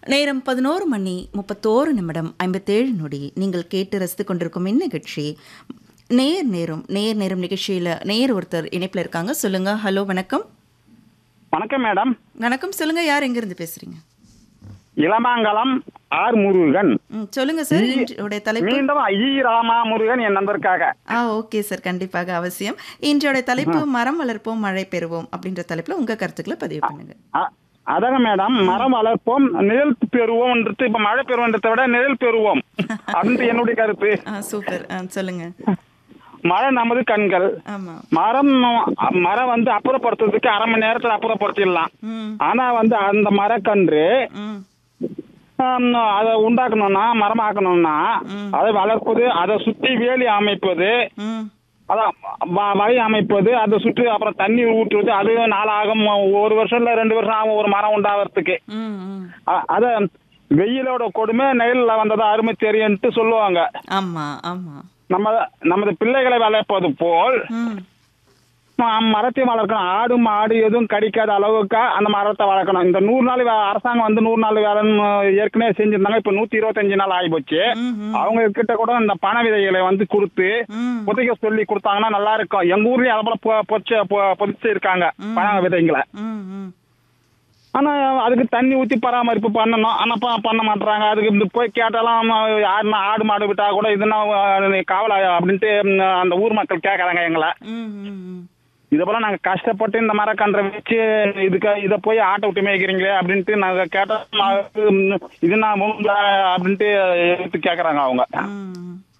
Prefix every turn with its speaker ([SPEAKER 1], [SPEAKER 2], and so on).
[SPEAKER 1] நேரம் பதினோரு மணி முப்பத்தோரு நிமிடம் ஐம்பத்தேழு நொடி நீங்கள் கேட்டு ரசித்து கொண்டிருக்கும் இந்நிகழ்ச்சி நேர் நேரம் நேர் நேரம் நிகழ்ச்சியில் நேர் ஒருத்தர் இணைப்பில் இருக்காங்க சொல்லுங்க ஹலோ வணக்கம்
[SPEAKER 2] வணக்கம் மேடம்
[SPEAKER 1] வணக்கம் சொல்லுங்க யார் எங்கிருந்து பேசுறீங்க
[SPEAKER 2] இளமாங்கலம் ஆர் முருகன்
[SPEAKER 1] ம் சொல்லுங்க சார் இன்றைய தலைப்பு
[SPEAKER 2] மீண்டும் ஐ ராமா முருகன் என் நண்பருக்காக
[SPEAKER 1] ஆ ஓகே சார் கண்டிப்பாக அவசியம் இன்றையோட தலைப்பு மரம் வளர்ப்போம் மழை பெறுவோம் அப்படின்ற தலைப்புல உங்க கருத்துக்களை பதிவு பண்ணுங்க
[SPEAKER 2] அ- அதாங்க மேடம் மரம் வளர்ப்போம் நிழல் பெறுவோம்ன்றது இப்ப மழை பெறுவோன்றதை விட நிழல் பெறுவோம் அப்படின்ட்டு என்னுடைய கருத்து
[SPEAKER 1] ஆ சூப்பர் ஆ சொல்லுங்க
[SPEAKER 2] மழை நமது கண்கள்
[SPEAKER 1] ஆமா
[SPEAKER 2] மரம் மரம் வந்து அப்புறப்படுத்துறதுக்கு அரை மணி நேரத்துல அப்புறப்படுத்திடலாம்
[SPEAKER 1] ம்
[SPEAKER 2] ஆனா வந்து அந்த மரக்கன்று
[SPEAKER 1] ம்
[SPEAKER 2] ஆம், அதை உண்டாக்கணும்னா மரமாக்கணும்னா அதை வளர்ப்பது அதை சுற்றி வேலி அமைப்பது
[SPEAKER 1] ம்
[SPEAKER 2] அதான் வ- வழி அமைப்பது அதை சுற்றி அப்புறம் தண்ணி ஊற்றுவது அது நாளாகும் ஒரு வருஷம் இல்ல ரெண்டு வருஷம் ஆகும் ஒரு மரம் உண்டாகிறதுக்கு
[SPEAKER 1] ம் ம்
[SPEAKER 2] அ- அத வெயிலோட கொடுமை நெயிலில் வந்ததா அருமை தெரியும்ட்டு சொல்லுவாங்க
[SPEAKER 1] ஆமா ஆமா
[SPEAKER 2] நம்ம நமது பிள்ளைகளை வளர்ப்பது போல்
[SPEAKER 1] ம்
[SPEAKER 2] ம- மரத்தையும் வளர்க்கணும் ஆடு மாடு எதுவும் கடிக்காத அளவுக்கு அந்த மரத்தை வளர்க்கணும் இந்த நூறு நாள் வே- அரசாங்கம் வந்து நூறு நாள் வேலைன்னு ஏற்கனவே செஞ்சிருந்தாங்க இப்ப நூத்தி இருபத்தஞ்சு நாள் ஆகிப்போச்சு
[SPEAKER 1] ம் ம்
[SPEAKER 2] அவங்க கிட்ட கூட இந்த பண விதைகளை வந்து கொடுத்து
[SPEAKER 1] ம்
[SPEAKER 2] புதைக்க சொல்லி கொடுத்தாங்கன்னா நல்லா இருக்கும் எங்க ஊர்லயும் அதை போல பொ- பொச்சு பொ- புதைச்சு இருக்காங்க பண விதைங்களை
[SPEAKER 1] ம் ம்
[SPEAKER 2] ஆனா அதுக்கு தண்ணி ஊத்தி பராமரிப்பு பண்ணணும் ஆனா ப- பண்ண மாட்டாங்க அதுக்கு இந்த போய் கேட்டாலும் ஆடுனா ஆடு மாடு விட்டா கூட இதுனா காவலா அப்படின்ட்டு ம், அந்த ஊர் மக்கள் கேட்கறாங்க எங்களை
[SPEAKER 1] ம் ம் ம்
[SPEAKER 2] இது போல நாங்க கஷ்டப்பட்டு இந்த மரக்கன்றை வச்சு இதுக்கு இதை போய் ஆட்டை விட்டு மேய்க்கிறீங்களே அப்படின்ட்டு நாங்க கேட்டா ம், இது நான் உங்களா அப்படின்ட்டு எடுத்து கேக்குறாங்க அவங்க
[SPEAKER 1] ம்